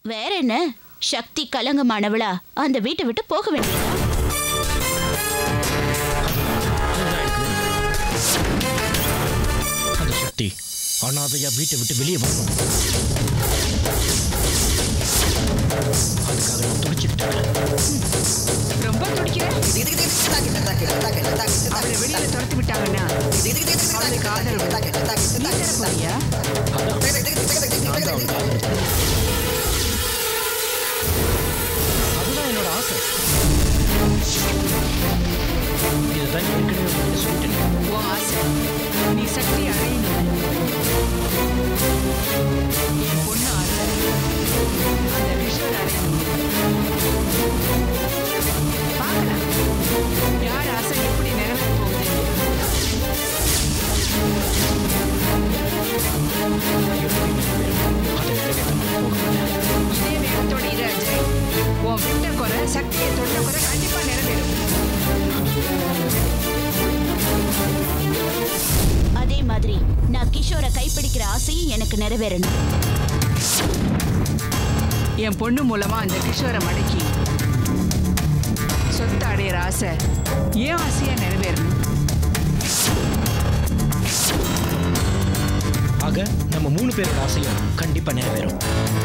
வேற என்ன சக்தி கலங்கமானவளா அந்த வீட்டை விட்டு போக வேண்டியது அதுதான் எனக்கு வேணும். அந்த சக்தி அனாதையா வீட்டை விட்டு வெளியே வரணும் அதுக்காக நான் துடிச்சுக்கிட்டு இருக்கேன் ரொம்ப துடிக்கிற அவளை வெளியில துரத்து விட்டாங்கன்னா அவளுக்கு ஆதரவு நீ தர போறியா அதான் நான் தான் அவளுக்கு ஆதரவு தரேன். அதுதான் என்னோட ஆசை இதுதான் ஏற்கனவே உங்ககிட்ட சொல்லிட்டேன் உன் ஆசை நீ சக்தி அடையணும் என் பொண்ணு ஆசை அந்த கிஷோர் அடையணும் பார்க்கலாம் யார் ஆசை எப்படி நிறைவேற போகுது அதை நிறைவேற்றாம நான் போக மாட்டேன் இதே நேரத்தோட இரு அஜய் உன் விட்ட குறை சக்தியை தொட்ட குறை கண்டிப்பா நிறைவேறும் அதே மாதிரி நான் கிஷோரை கைப்பிடிக்கிற ஆசையும் எனக்கு நிறைவேறணும் என் பொண்ணு மூலமா அந்த கிஷோரை மடக்கி சொத்து அடையிற ஆசை ஏன் ஆசையா நிறைவேறணும் ஆக நம்ம மூணு பேரோட ஆசையும் கண்டிப்பா நிறைவேறும்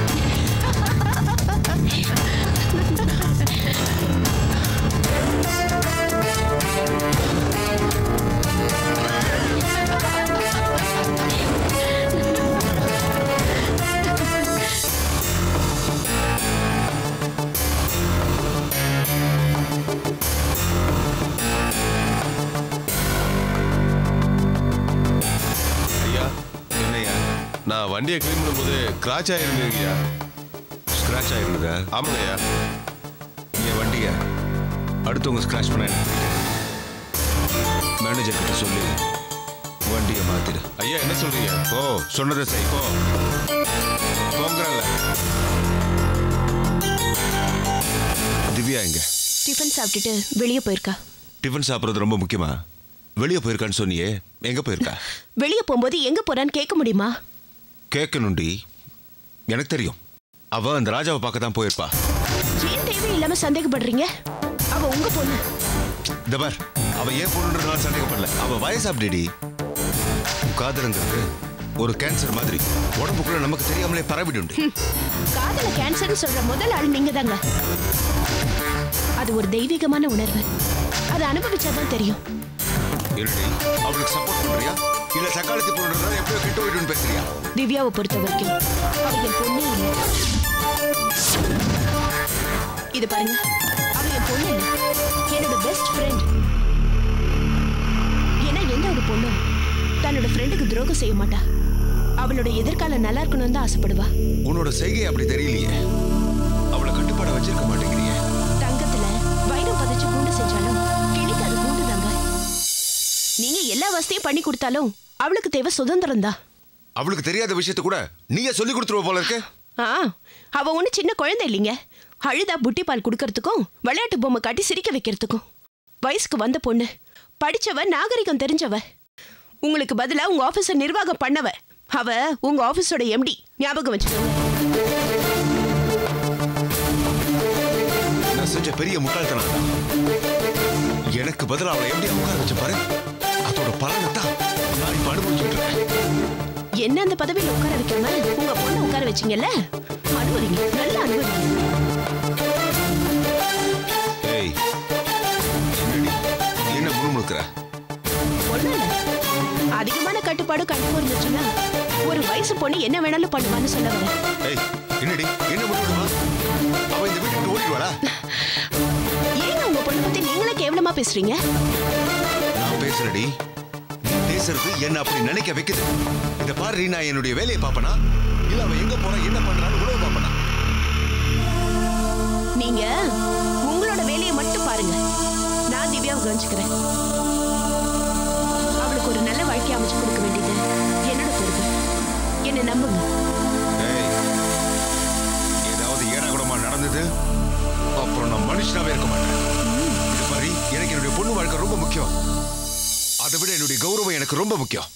ஐயா என்னய்யா நான் வண்டியை கிளீன் பண்ணும்போது கிராச் ஆயிருந்தீங்கய்யா ஸ்க்ராட்ச் ஆயிருந்ததா ஆமாங்கய்யா என் வண்டியை அடுத்தவங்க ஸ்க்ராட்ச் பண்ண மேனேஜர் கிட்ட சொல்லி வண்டியை மாத்திடு ஐயா என்ன சொல்றீங்க ஓ சொன்னதை செய் போ போங்கிறல்ல திவ்யா எங்க டிஃபன் சாப்பிட்டுட்டு வெளியே போயிருக்கா டிஃபன் சாப்பிட்றது ரொம்ப முக்கியமா வெளியே போயிருக்கான்னு சொன்னியே எங்க போயிருக்கா வெளியே போகும்போது எங்க போறான்னு கேட்க முடியுமா கேட்கணுண்டி எனக்கு தெரியும் அவ அந்த ராஜாவை பார்க்க தான் போயிருப்பா ஏன் தேவையில்லாம சந்தேகப்படுறீங்க அவ உங்க பொண்ணு இந்த பார் அவ ஏன் பொண்ணுன்றதுனால சந்தேகப்படல அவ வயசு அப்படிடி காதலுங்கிறது ஒரு கேன்சர் மாதிரி உடம்புக்குள்ள நமக்கு தெரியாமலே பரவிடுண்டு காதல கேன்சர்னு சொல்ற முதல் ஆள் நீங்க தாங்க அது ஒரு தெய்வீகமான உணர்வு அதை அனுபவிச்சாதான் தெரியும் இருடி அவளுக்கு சப்போர்ட் பண்றியா இல்ல சக்காலத்தி பொண்ணுன்றதால எப்படியோ கெட்டு போயிடுன்னு பேசுறியா திவ்யாவை பொறுத்த வரைக்கும் அவ என் பொண்ணே இல்லை இது பாருங்க அவ என் பொண்ணு இல்லை என்னோட பெஸ்ட் ஃப்ரெண்ட் ஏன்னா எந்த ஒரு பொண்ணும் தன்னோட ஃப்ரெண்டுக்கு துரோகம் செய்ய மாட்டா அவளோட எதிர்காலம் நல்லா இருக்கணும்னு தான் ஆசைப்படுவா உன்னோட செய்கை அப்படி தெரியலையே அவளை கட்டுப்பாட வச்சிருக்க மாட்டேங்கிறியே தங்கத்துல வைரம் பதிச்சு கூண்டு செஞ்சாலும் கிளிக்கு அது கூண்டு தாங்க நீங்க எல்லா வசதியும் பண்ணி கொடுத்தாலும் அவளுக்கு தேவை சுதந்திரம் தான் அவளுக்கு தெரியாத விஷயத்த கூட நீயே சொல்லி கொடுத்துருவ போல இருக்கு ஆ அவ ஒண்ணு சின்ன குழந்தை இல்லைங்க அழுதா புட்டி பால் கொடுக்கறதுக்கும் விளையாட்டு பொம்மை காட்டி சிரிக்க வைக்கிறதுக்கும் வயசுக்கு வந்த பொண்ணு படிச்சவ நாகரிகம் தெரிஞ்சவ உங்களுக்கு பதிலா உங்க ஆபீஸ நிர்வாகம் பண்ணவ அவ உங்க ஆபீஸோட எம்டி ஞாபகம் வச்சுக்கோங்க நான் செஞ்ச பெரிய முட்டாள்தனம் தான். எனக்கு பதிலா அவளை எப்படி உட்கார வச்ச பாரு அதோட பலனை தான் நான் இப்ப அனுபவிச்சுட்டு இருக்கேன் என்ன அந்த பதவியில உட்கார வைக்காம உங்க பொண்ணை உட்கார வச்சீங்கல்ல அனுபவிங்க நல்லா அனுபவிங்க ஏய் என்னடி என்ன முணுமுணுக்கிற ஒண்ணும் இல்ல அதிகமான கட்டுப்பாடு கண்டிப்பா இருந்துச்சுன்னா ஒரு வயசு பொண்ணு என்ன வேணாலும் பண்ணுவான்னு சொல்ல வரேன் ஏய் என்னடி என்ன முணுமுணுமா அவ இந்த வீட்டுக்கு விட்டு ஓடிடுவாளா ஏங்க உங்க பொண்ணை பத்தி நீங்களே கேவலமா பேசுறீங்க நான் பேசுறடி நீ பேசுறது என்ன அப்படி நினைக்க வைக்குது இந்த பாரு நான் என்னுடைய வேலையை பாப்பனா இல்ல அவ எங்க போறா என்ன பண்றான்னு உணவு பாப்பனா நீங்க உங்களோட வேலையை மட்டும் பாருங்க நான் திவ்யாவை கவனிச்சுக்கிறேன் அவளுக்கு ஒரு நல்ல வாழ்க்கை அமைச்சு கொடுக்க வேண்டியது என்னோட பொறுப்பு என்னை நம்புங்க ஏய் ஏதாவது ஏடாகுடமா நடந்தது அப்புறம் நான் மனுஷனாவே இருக்க மாட்டேன் இது மாதிரி எனக்கு என்னுடைய பொண்ணு வாழ்க்கை ரொம்ப முக்கியம் அதை விட என்னுடைய கௌரவம் எனக்கு ரொம்ப முக்கியம்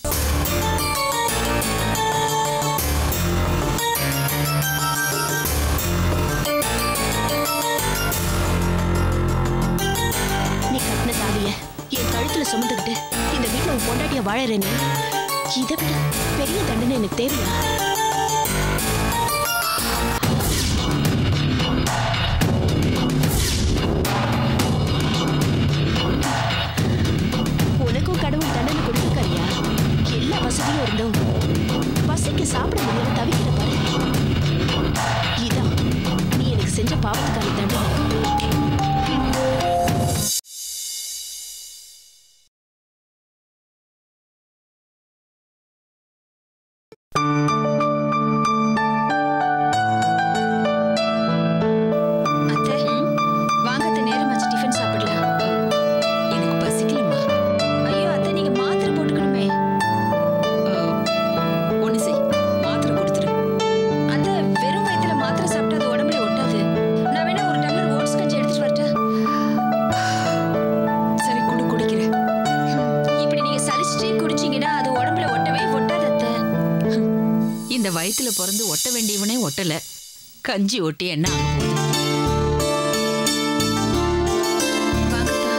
வாழ்க்கைய வாழறேன்னு இதை விட பெரிய தண்டனை எனக்கு தேவையா உனக்கும் கடவுள் தண்டனை கொடுத்துருக்காரியா எல்லா வசதியும் இருந்தும் பசிக்கு சாப்பிட முடியாம தவிக்கிற பாரு இதான் நீ எனக்கு செஞ்ச பாவத்துக்கான தண்டனை அத்தை வாங்க அத்தை நேரமாச்சு டிஃபன் சாப்பிடலாம் எனக்கு பசிக்கலம்மா ஐயோ அத்தை நீங்க மாத்திரை போட்டுக்கணுமே ஒண்ணு செய் மாத்திரை கொடுத்துரு அத்தை வெறும் வயித்துல மாத்திரை சாப்பிட்டா அது உடம்புல ஒட்டாது நான் வேணா ஒரு டம்ளர் ஓட்ஸ் கஞ்சி எடுத்துட்டு வரட்டா சரி குடு குடிக்கிறேன் இப்படி நீங்க சலிச்சுட்டே குடிச்சீங்கன்னா அது உடம்புல ஒட்டவே ஒட்டாது அத்தை இந்த வயித்துல பிறந்து ஒட்ட வேண்டியவனே ஒட்டல கஞ்சி ஒட்டி என்ன ஆக போகுது? வாங்கத்தா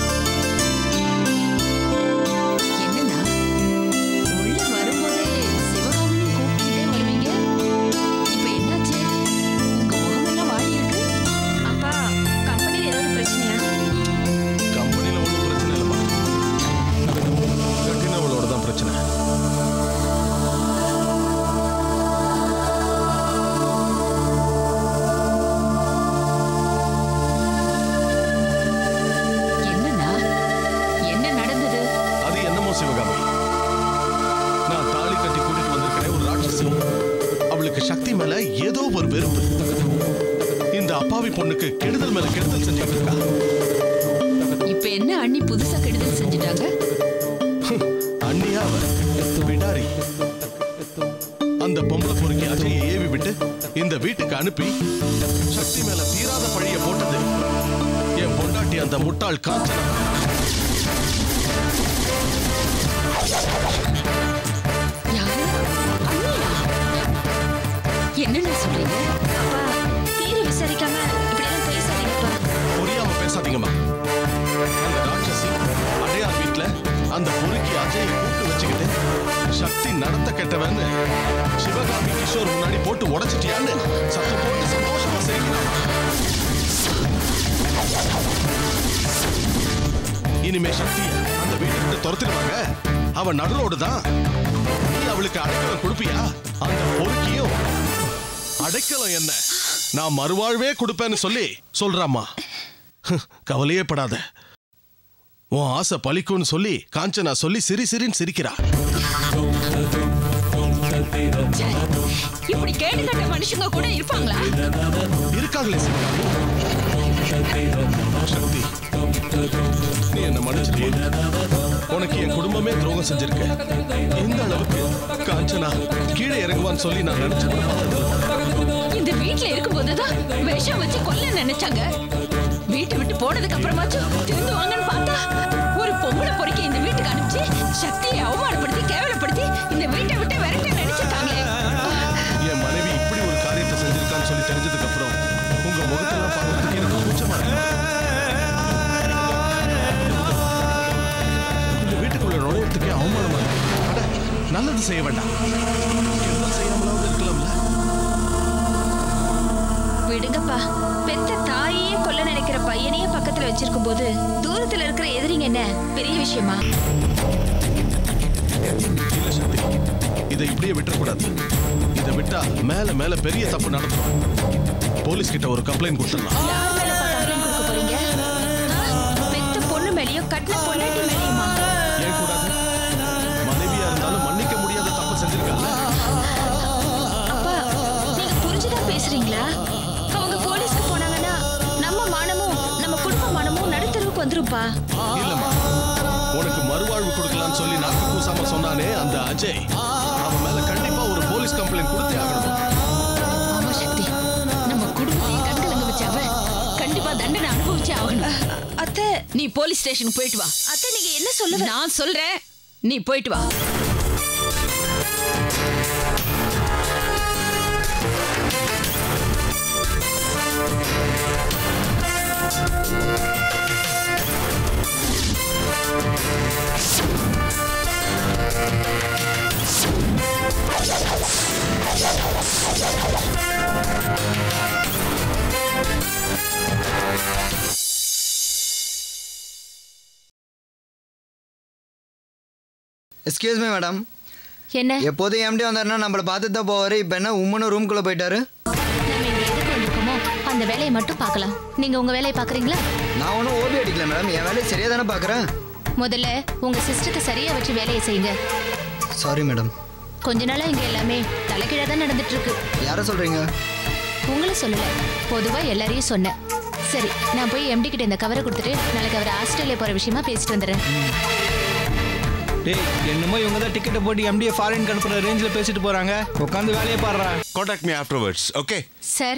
என்னன்னா உள்ள வரும்போதே சிவகாமினி கூப்பிட்டுட்டே வருவீங்க இப்ப என்னாச்சு உங்க முகமெல்லாம் வாடி இருக்கு அப்பா கம்பெனில ஏதாவது பிரச்சனையா கம்பெனில ஒன்றும் பிரச்சனை இல்லைம்மா கட்டினவளோட தான் பிரச்சனை என்னன்னா என்ன நடந்தது அது என்னமோ சிவகாமி நான் தாலி கட்டி கூட்டிட்டு வந்திருக்கிறேன் ஒரு ராட்சசி அவளுக்கு சக்தி மேல ஏதோ ஒரு வெறுப்பு இந்த அப்பாவி பொண்ணுக்கு கெடுதல் மேல கெடுதல் செஞ்சுட்டு இருக்கா இப்ப என்ன அண்ணி புதுசா கெடுதல் செஞ்சுட்டாங்க அண்ணியா அவ பிடாரி அந்த பொம்பளை பொறுக்கி அஜயை ஏவி விட்டு இந்த வீட்டுக்கு அனுப்பி சக்தி மேல தீராத பழிய போட்டது என் பொண்டாட்டி அந்த முட்டாள் காஞ்சனா யாரு என்னன்னு சொல்றீங்க அப்பா தீர விசாரிக்காம இப்படியெல்லாம் பேசாதீங்கப்பா புரியாம பேசாதீங்கம்மா அந்த ராட்சசி அடையார் வீட்ல அந்த பொறுக்கி அஜயை கூப்பிட்டு வச்சுக்கிட்டு சக்தி நடத்த கெட்டவன்னு சிவகாமி கிஷோர் முன்னாடி போட்டு உடைச்சிட்டியான்னு சத்தம் போட்டு சந்தோஷமா சிரிக்கிறான் இனிமே சக்தி அந்த வீட்டை விட்டு துரத்திடுவாங்க அவன் நடுரோடு தான் நீ அவளுக்கு அடைக்கலம் கொடுப்பியா அந்த பொறுக்கியும் அடைக்கலம் என்ன நான் மறுவாழ்வே கொடுப்பேன்னு சொல்லி சொல்றாம்மா ஹ், கவலையே படாத உன் ஆசை பலிக்கும்னு சொல்லி காஞ்சனா சொல்லி சிரி சிரின்னு சிரிக்கிறா இப்படி கேட்டு கட்ட மனுஷங்க கூட இருப்பாங்களா இருக்காங்களே சிவகாமி சக்தி நீ என்ன மன்னிச்சிட்டியே உனக்கு என் குடும்பமே துரோகம் செஞ்சிருக்க இந்த அளவுக்கு காஞ்சனா கீழே இறங்குவான்னு சொல்லி நான் நினைச்சு கூட பார்த்ததில்ல. இந்த வீட்ல இருக்கும்போதுதான் விஷம் வச்சு கொல்ல நினைச்சாங்க வீட்டை விட்டு போனதுக்கு அப்புறமாச்சும் திருந்துவாங்கன்னு பார்த்தா ஒரு பொம்பளை பொறுக்கி இந்த வீட்டுக்கு அனுப்பிச்சு சக்தியை அவமானப்படுத்தி கேவலப்படுத்தி இந்த வீட்டை விட்டு விரட்ட நினைச்சிட்டாங்களே என் மனைவி இப்படி ஒரு காரியத்தை செஞ்சிருக்கான்னு சொல்லி தெரிஞ்சதுக்கு அப்புறம் உங்க முகத்தெல்லாம் பார்க்கறதுக்கு எனக்கு கூச்சமா இருக்கு இந்த வீட்டுக்குள்ள நுழையறதுக்கே அவமானமா இருக்கு அட, நல்லது செய்ய வேண்டாம் எதுவும் செய்யாமலாவது இருக்கலாம்ல விடுங்கப்பா பெத்த தாயே கொல்ல நினைக்கிற பையனையே பக்கத்துல வச்சிருக்கும் போது தூரத்துல இருக்கிற எதிரிங்க என்ன பெரிய விஷயமா இல்ல சக்தி இதை இப்படியே விட்டுறக்கூடாது இதை விட்டா மேல மேல பெரிய தப்பு நடக்கும் போலீஸ் கிட்ட ஒரு கம்ப்ளைண்ட் கொடுத்துடலாம் யார் மேலப்பா கம்ப்ளைண்ட் கொடுக்க போறீங்க ஆ? பெத்த பொண்ணு மேலயும் கட்டின பொண்டாட்டி மேலயுமா ஏன் கூடாது மனைவியா இருந்தாலும் மன்னிக்க முடியாத தப்பு செஞ்சிருக்காங்க அப்பா நீங்க புரிஞ்சுதான் பேசுறீங்களா அவங்க போலீஸ்க்கு போனாங்கன்னா நம்ம மானமும் நம்ம குடும்ப மானமும் நடுத்தருவுக்கு வந்துருப்பா இல்லம்மா உனக்கு மறுவாழ்வு கொடுக்கலாம்னு சொல்லி நாக்கு கூசாம சொன்னானே அந்த அஜய் அவன் மேல கண்டிப்பா ஒரு போலீஸ் கம்ப்ளைண்ட் கொடுத்தே ஆகணும் ஆமா சக்தி நம்ம குடும்பத்தையே கண்கலங்க வச்ச அவ கண்டிப்பா தண்டனை அனுபவிச்சே ஆகணும் அத்தை நீ போலீஸ் ஸ்டேஷனுக்கு போயிட்டு வா அத்தை நீங்க என்ன சொல்ல வர- நான் சொல்றேன் நீ போயிட்டு வா எஸ்கியூஸ் மீ மேடம் என்ன எப்போதும் எம்டி வந்தாருன்னா நம்மளை பார்த்துட்டு தான் போவார் இப்போ என்ன உம்மனும் ரூம்குள்ளே போயிட்டாரு நம்ம இங்க எதுக்கு வந்திருக்கோமோ அந்த வேலையை மட்டும் பார்க்கலாம் நீங்க உங்க வேலையை பார்க்கறீங்களா நான் ஒன்றும் ஓபி அடிக்கல மேடம் என் வேலையை சரியாக தானே பார்க்குறேன் முதல்ல உங்க சிஸ்டத்தை சரியா வச்சு வேலையை செய்யுங்க சாரி மேடம் கொஞ்ச நாளா இங்க எல்லாமே தலைகீழா தான் நடந்துட்டு இருக்கு யாரை சொல்கிறீங்க உங்களை சொல்லல பொதுவா எல்லாரையும் சொன்னேன் சரி நான் போய் எம்டி கிட்ட இந்த கவரை கொடுத்துட்டு நாளைக்கு அவர் ஆஸ்திரேலியா போற விஷயமா பேசிட்டு வந்துடுறேன் டேய் என்னமோ இவங்க தான் டிக்கெட்டை போட்டு எம்டிஏ ஃபாரின் அனுப்புற ரேஞ்சில் பேசிட்டு போறாங்க உட்காந்து வேலையை பாடுறா contact me afterwards okay sir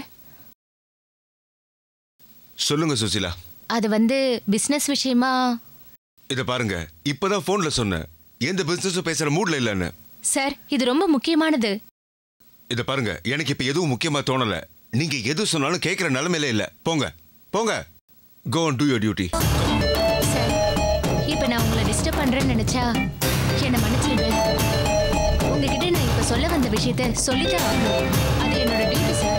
சொல்லுங்க சுசிலா அது வந்து பிசினஸ் விஷயமா இதை பாருங்க இப்பதான் போன்ல சொன்னேன் எந்த பிசினஸும் பேசுற மூட்ல இல்லைன்னு சார் இது ரொம்ப முக்கியமானது இதை பாருங்க எனக்கு இப்ப எதுவும் முக்கியமா தோணல நீங்க எது சொன்னாலும் கேட்கிற நிலைமையில இல்ல போங்க போங்க go and do your duty sir இப்போ நான் உங்களை டிஸ்டர்ப் பண்றேன்னு நினைச்சா என்னை மன்னிச்சிடுங்க உங்ககிட்ட நான் இப்போ சொல்ல வந்த விஷயத்த சொல்லித்தான் ஆகணும் அது என்னோட டியூட்டி சார்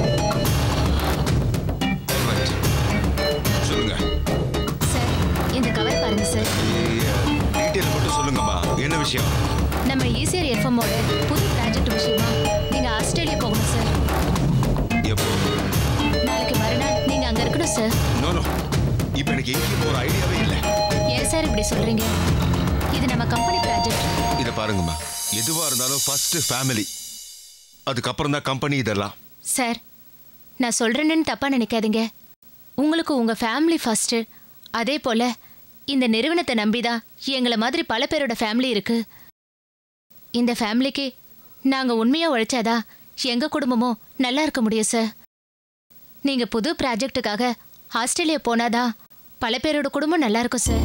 சொல்லுங்க சார் இந்த கவர் பாருங்க சார் டீட்டெயில் மட்டும் சொல்லுங்கம்மா என்ன விஷயம் நம்ம ஈசிஆர் எஃப்எம்மோட புது ப்ராஜெக்ட் விஷயமா நீங்க ஆஸ்திரேலியா போகணும் சார் எப்போ நாளைக்கு மறுநாள் நீங்க அங்க இருக்கணும் சார் நோ நோ இப்போ எனக்கு எங்கேயும் போற ஐடியாவே இல்லை ஏன் சார் இப்படி சொல்றீங்க இது நம்ம கம்பெனி ப்ராஜெக்ட் இதை பாருங்கம்மா எதுவா இருந்தாலும் ஃபர்ஸ்ட் ஃபேமிலி அதுக்கப்புறம் தான் கம்பெனி இதெல்லாம் சார் நான் சொல்றேன்னு தப்பா நினைக்காதீங்க உங்களுக்கு உங்க ஃபேமிலி ஃபர்ஸ்ட் அதே போல இந்த நிறுவனத்தை நம்பி தான் எங்களை மாதிரி பல பேரோட ஃபேமிலி இருக்கு இந்த ஃபேமிலிக்கு நாங்க உண்மையா உழைச்சாதான் எங்க குடும்பமும் நல்லா இருக்க முடியும் சார் நீங்க புது ப்ராஜெக்ட்டுக்காக ஆஸ்திரேலியா போனாதான் பல பேரோட குடும்பம் நல்லா இருக்கும் சார்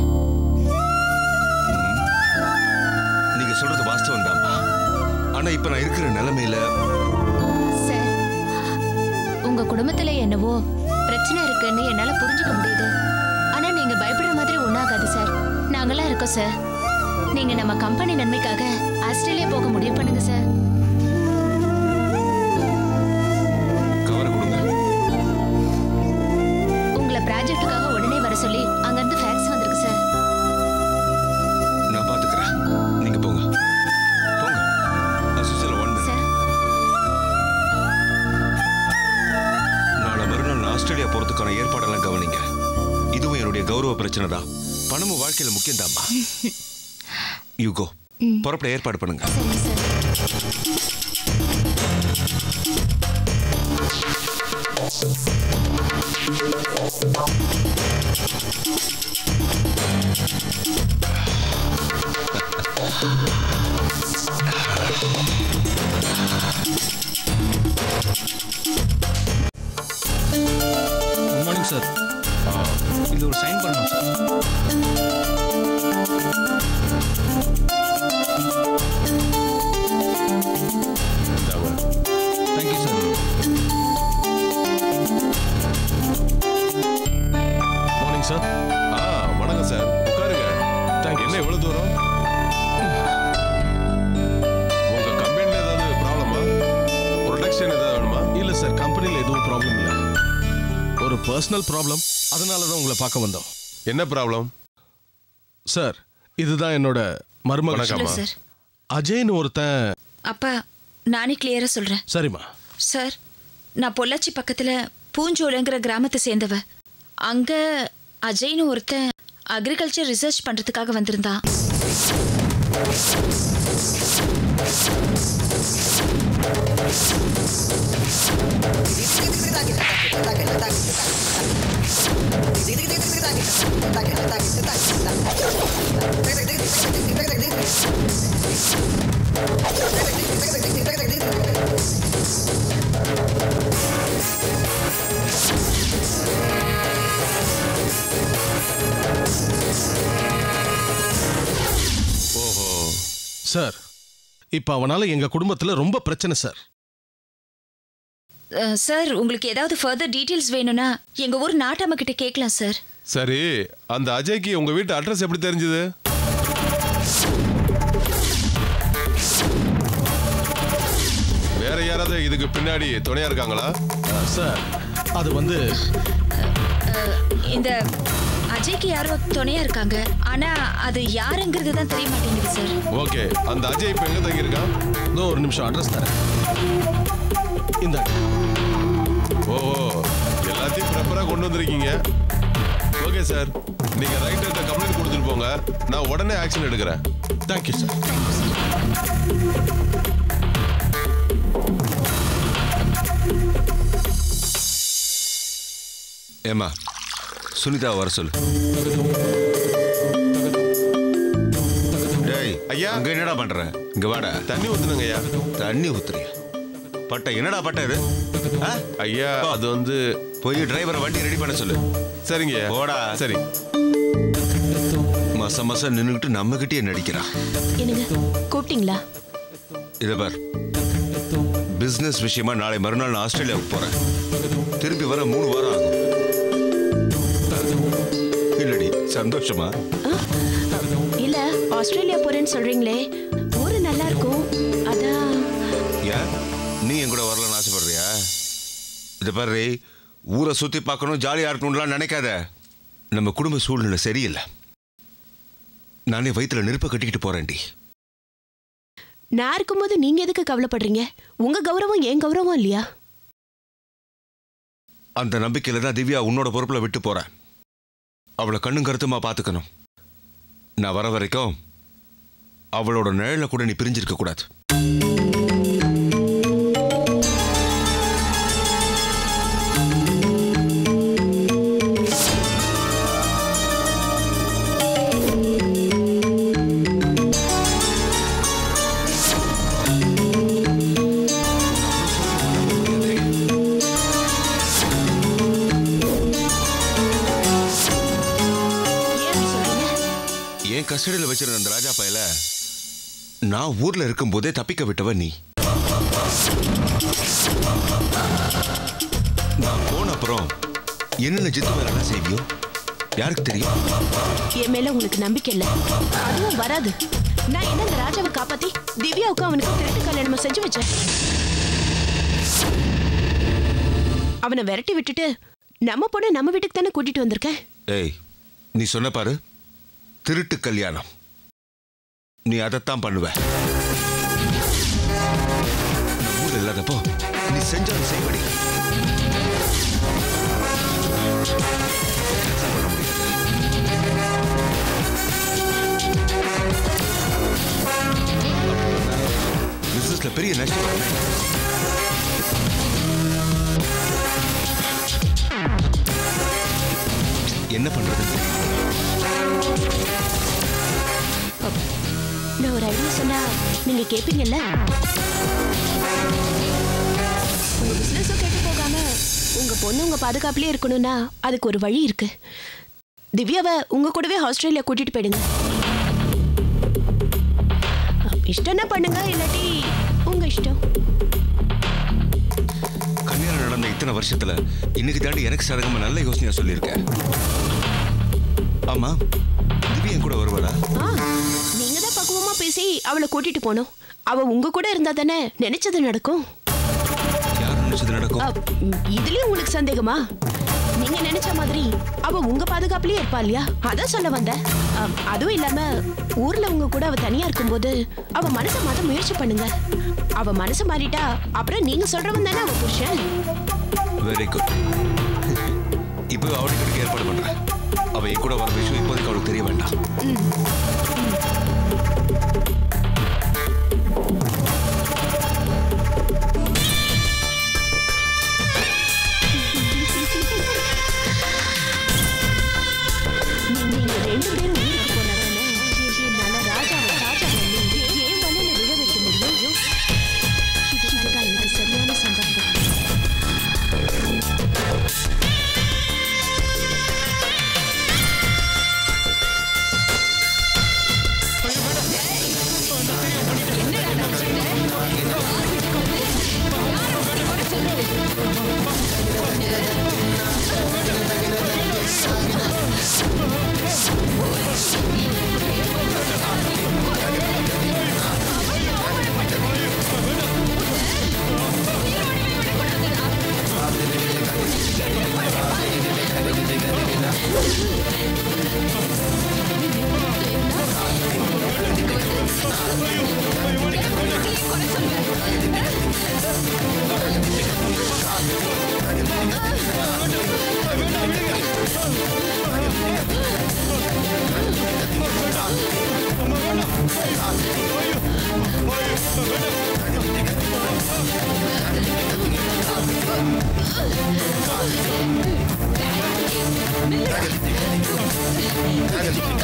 நீங்க சொல்றது வாஸ்தவம் தான்மா ஆனா இப்ப நான் இருக்கிற நிலைமையில சார் உங்க குடும்பத்துல என்னவோ பிரச்சனை இருக்குன்னு என்னால புரிஞ்சுக்க முடியுது ஆனா நீங்க பயப்படுற மாதிரி ஒண்ணாகாது சார் நாங்களாம் இருக்கோம் சார் நீங்க நம்ம கம்பெனி நன்மைக்காக ஆஸ்திரேலியா போக முடிவு பண்ணுங்க சார் கவரை கொடுங்க உங்களை ப்ராஜெக்ட்டுக்காக உடனே வர சொல்லி அங்கிருந்து ஃபேக்ஸ் வந்திருக்கு சார் நான் பாத்துக்கிறேன் நீங்க போங்க போங்க சுசிலா ஒன் சார் நாளை மறுநாள் நான் ஆஸ்திரேலியா போறதுக்கான ஏற்பாடெல்லாம் கவனிங்க இதுவும் என்னுடைய கௌரவ பிரச்சனை தான் பணமும் வாழ்க்கையில முக்கியம் தான்மா யூகோ புறப்பட ஏற்பாடு பண்ணுங்க சரிங்க சார் குட் மார்னிங் சார் இது ஒரு சைன் பண்ணணும் sir thank you sir morning sir ஆ வணக்கம் சார் உட்காருங்க தேங்க் என்ன இவ்வளவு தூரம் உங்க கம்பெனில ஏதாவது ப்ராப்ளமா ப்ரொடக்ஷன் ஏதாவது வேணுமா இல்ல சார் கம்பெனில எதுவும் ப்ராப்ளம் இல்ல ஒரு பர்சனல் ப்ராப்ளம் அதனால தான் உங்களை பார்க்க வந்தோம் என்ன ப்ராப்ளம் சார் இதுதான் என்னோட மருமகன் இல்ல சார் அஜய்னு ஒருத்தன் அப்பா நானே கிளியரா சொல்றேன் சரிம்மா சார் நான் பொள்ளாச்சி பக்கத்துல பூஞ்சோலங்கிற கிராமத்தை சேர்ந்தவ அங்க அஜய்னு ஒருத்தன் அக்ரிகல்ச்சர் ரிசர்ச் பண்றதுக்காக வந்திருந்தான் ஓஹோ சார் இப்போ அவனால எங்க குடும்பத்துல ரொம்ப பிரச்சனை சார் அஹ், சார் உங்களுக்கு ஏதாவது ஃபர்தர் டீட்டெயில்ஸ் வேணும்னா எங்க ஊர் நாட்டாம கிட்ட கேட்கலாம் சார் சரி அந்த அஜய்க்கு உங்க வீட்டு அட்ரஸ் எப்படி தெரிஞ்சது வேற யாராவது இதுக்கு பின்னாடி துணையா இருக்காங்களா சார் அது வந்து அஹ், இந்த அஜய்க்கு யாரோ துணையா இருக்காங்க ஆனா அது யாருங்கிறது தான் தெரிய மாட்டேங்குது சார் ஓகே அந்த அஜய் இப்ப எங்க தங்கி இருக்கான் இன்னும் ஒரு நிமிஷம் அட்ரஸ் தரேன் இந்த ஓ எல்லாத்தையும் ப்ரெப்பரா கொண்டு வந்திருக்கீங்க ஓகே சார் நீங்க ரைட்டர்கிட்ட கம்ப்ளைண்ட் கொடுத்துட்டு போங்க நான் உடனே ஆக்ஷன் எடுக்கிறேன் தேங்க்யூ சார் ஏமா சுனிதா வர சொல்லு டேய் ஐயா. அங்க என்னடா பண்ற இங்க வாடா தண்ணி ஊத்துனுங்க ஐயா தண்ணி ஊத்துறியா பட்டை என்னடா பட்டை இது ஆ? ஐயா அது வந்து போய் டிரைவரை வண்டி ரெடி பண்ண சொல்லு சரிங்க ஐயா. போடா. சரி மச மச நின்னுக்கிட்டு நம்ம கிட்டயே நடிக்கிறான் என்னங்க கூப்பிட்டீங்களா இதை பார் பிசினஸ் விஷயமா நாளை மறுநாள் நான் ஆஸ்திரேலியாவுக்கு போறேன் திருப்பி வர மூணு வாரம் ஆகும் இல்லடி சந்தோஷமா இல்ல ஆஸ்திரேலியா போறேன்னு சொல்றீங்களே ஊரு நல்லா இருக்கும் அதான் ஏன் நீ என் கூட வரலன்னு ஆசைப்படுறியா இதை பாரு ஊரை சுத்தி பார்க்கணும் ஜாலியா இருக்கணும்லாம் நினைக்காத நம்ம குடும்ப சூழ்நிலை சரியில்லை நானே வயித்துல நெருப்பை கட்டிக்கிட்டு போறேன்டி நான் இருக்கும்போது நீங்க எதுக்கு கவலைப்படுறீங்க உங்க கௌரவம் என் கௌரவம் இல்லையா அந்த நம்பிக்கையில தான் திவ்யா உன்னோட பொறுப்புல விட்டு போறேன் அவளை கண்ணும் கருத்துமா பார்த்துக்கணும் நான் வர வரைக்கும் அவளோட நிழல கூட நீ பிரிஞ்சிருக்க கூடாது ஏன் அப்படி சொல்றீங்க என் கஸ்டடியில் வச்சிருந்த அந்த ராஜா பயல நான் ஊர்ல இருக்கும்போதே தப்பிக்க விட்டவ நீ நான் போன அப்புறம் என்னென்ன ஜித்து வேலை செய்வியோ யாருக்கு தெரியும் என் மேல உங்களுக்கு நம்பிக்கை இல்ல அதுவும் வராது நான் என்ன இந்த ராஜாவை காப்பாத்தி திவ்யாவுக்கும் அவனுக்கும் திருட்டு கல்யாணமா செஞ்சு வச்சேன் அவனை விரட்டி விட்டுட்டு நம்ம பொண்ணு நம்ம வீட்டுக்கு தானே கூட்டிட்டு வந்திருக்கேன் ஏய் நீ சொன்ன பாரு திருட்டு கல்யாணம் நீ அதைத்தான் பண்ணுவ நான் ஊர்ல இல்லாதப்போ நீ செஞ்சது செய்வடி பிசினஸ்ல பெரிய நஷ்டம் வருமே. என்ன பண்றது நான் ஒரு ஐடியா சொன்னா நீங்க கேப்பீங்கல்ல உங்க பிசினஸும் கெட்டு போகாம உங்க பொண்ணு உங்க பாதுகாப்புலயே இருக்கணும்னா அதுக்கு ஒரு வழி இருக்கு திவ்யாவை உங்க கூடவே ஆஸ்திரேலியா கூட்டிட்டு போயிடுங்க இஷ்டம்னா பண்ணுங்க இல்லாட்டி உங்க இஷ்டம் கல்யாணம் நடந்த இத்தனை வருஷத்துல இன்னைக்கு தாண்டி எனக்கு சரகமா நல்ல யோசனையா சொல்லியிருக்கேன் ஆமா திவ்யா என் கூட வருவாளா ஆ நீங்க தான் பக்குவமா பேசி அவளை கூட்டிட்டு போகணும் அவ உங்க கூட இருந்தா தானே நினைச்சது நடக்கும் யார் நினைச்சது நடக்கும் அ, ம், இதுலயும் உங்களுக்கு சந்தேகமா நீங்க நினைச்ச மாதிரி அவ உங்க பாதுகாப்புலயே இருப்பா இல்லையா அதான் சொல்ல வந்தேன் அ, அதுவும் இல்லாம ஊர்ல உங்க கூட அவ தனியா இருக்கும்போது அவ மனசை மாத்த முயற்சி பண்ணுங்க அவ மனசு மாறிட்டா அப்புறம் நீங்க சொல்றவன் தானே அவ புருஷன் வெரி குட் இப்போ அவளுக்கு ஏற்பாடு பண்றேன் அவ என் கூட வர விஷயம் இப்போதைக்கு அவளுக்கு தெரிய வேண்டாம் நீங்க ரெண்டு பேரும் ஊருக்கு போனாதானே நல்ல ராஜாவை ராஜாவை நீங்க ஏன் மண்ணில விழ வைக்க முடியும் இது- இதுதான் எனக்கு சரியான சந்தர்ப்பம் என்ன வேண்டாம்